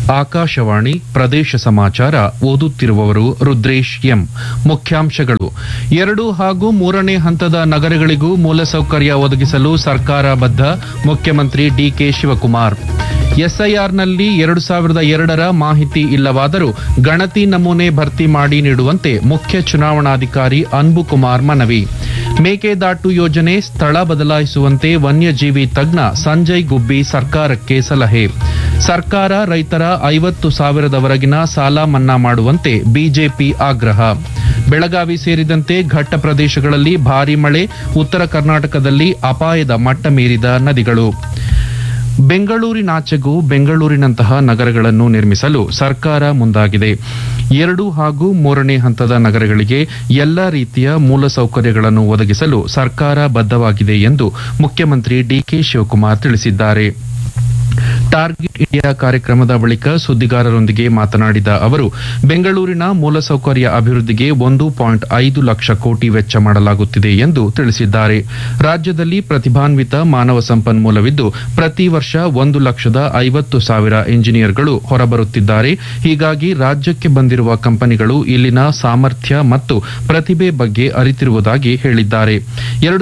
ಆಕಾಶವಾಣಿ ಪ್ರದೇಶ ಸಮಾಚಾರ ಓದುತ್ತಿರುವವರು ರುದ್ರೇಶ್ ಎಂ ಮುಖ್ಯಾಂಶಗಳು ಎರಡು ಹಾಗೂ ಮೂರನೇ ಹಂತದ ನಗರಗಳಿಗೂ ಮೂಲಸೌಕರ್ಯ ಒದಗಿಸಲು ಸರ್ಕಾರ ಬದ್ಧ ಮುಖ್ಯಮಂತ್ರಿ ಡಿಕೆ ಶಿವಕುಮಾರ್ ಎಸ್ಐಆರ್ನಲ್ಲಿ ಎರಡು ಸಾವಿರದ ಎರಡರ ಮಾಹಿತಿ ಇಲ್ಲವಾದರೂ ಗಣತಿ ನಮೂನೆ ಭರ್ತಿ ಮಾಡಿ ನೀಡುವಂತೆ ಮುಖ್ಯ ಚುನಾವಣಾಧಿಕಾರಿ ಅನ್ಬು ಕುಮಾರ್ ಮನವಿ ಮೇಕೆದಾಟು ಯೋಜನೆ ಸ್ಥಳ ಬದಲಾಯಿಸುವಂತೆ ವನ್ಯಜೀವಿ ತಜ್ಞ ಸಂಜಯ್ ಗುಬ್ಬಿ ಸರ್ಕಾರಕ್ಕೆ ಸಲಹೆ ಸರ್ಕಾರ ರೈತರ ಐವತ್ತು ಸಾವಿರದವರೆಗಿನ ಸಾಲ ಮನ್ನಾ ಮಾಡುವಂತೆ ಬಿಜೆಪಿ ಆಗ್ರಹ ಬೆಳಗಾವಿ ಸೇರಿದಂತೆ ಘಟ್ಟ ಪ್ರದೇಶಗಳಲ್ಲಿ ಭಾರೀ ಮಳೆ ಉತ್ತರ ಕರ್ನಾಟಕದಲ್ಲಿ ಅಪಾಯದ ಮಟ್ಟ ಮೀರಿದ ನದಿಗಳು ಬೆಂಗಳೂರಿನಾಚೆಗೂ ಬೆಂಗಳೂರಿನಂತಹ ನಗರಗಳನ್ನು ನಿರ್ಮಿಸಲು ಸರ್ಕಾರ ಮುಂದಾಗಿದೆ ಎರಡು ಹಾಗೂ ಮೂರನೇ ಹಂತದ ನಗರಗಳಿಗೆ ಎಲ್ಲ ರೀತಿಯ ಮೂಲಸೌಕರ್ಯಗಳನ್ನು ಒದಗಿಸಲು ಸರ್ಕಾರ ಬದ್ಧವಾಗಿದೆ ಎಂದು ಮುಖ್ಯಮಂತ್ರಿ ಡಿಕೆ ಶಿವಕುಮಾರ್ ತಿಳಿಸಿದ್ದಾರೆ ಟಾರ್ಗೆಟ್ ಇಂಡಿಯಾ ಕಾರ್ಯಕ್ರಮದ ಬಳಿಕ ಸುದ್ದಿಗಾರರೊಂದಿಗೆ ಮಾತನಾಡಿದ ಅವರು ಬೆಂಗಳೂರಿನ ಮೂಲಸೌಕರ್ಯ ಅಭಿವೃದ್ಧಿಗೆ ಒಂದು ಪಾಯಿಂಟ್ ಐದು ಲಕ್ಷ ಕೋಟಿ ವೆಚ್ಚ ಮಾಡಲಾಗುತ್ತಿದೆ ಎಂದು ತಿಳಿಸಿದ್ದಾರೆ ರಾಜ್ಯದಲ್ಲಿ ಪ್ರತಿಭಾನ್ವಿತ ಮಾನವ ಸಂಪನ್ಮೂಲವಿದ್ದು ಪ್ರತಿ ವರ್ಷ ಒಂದು ಲಕ್ಷದ ಐವತ್ತು ಸಾವಿರ ಇಂಜಿನಿಯರ್ಗಳು ಹೊರಬರುತ್ತಿದ್ದಾರೆ ಹೀಗಾಗಿ ರಾಜ್ಯಕ್ಕೆ ಬಂದಿರುವ ಕಂಪನಿಗಳು ಇಲ್ಲಿನ ಸಾಮರ್ಥ್ಯ ಮತ್ತು ಪ್ರತಿಭೆ ಬಗ್ಗೆ ಅರಿತಿರುವುದಾಗಿ ಹೇಳಿದ್ದಾರೆ ಎರಡು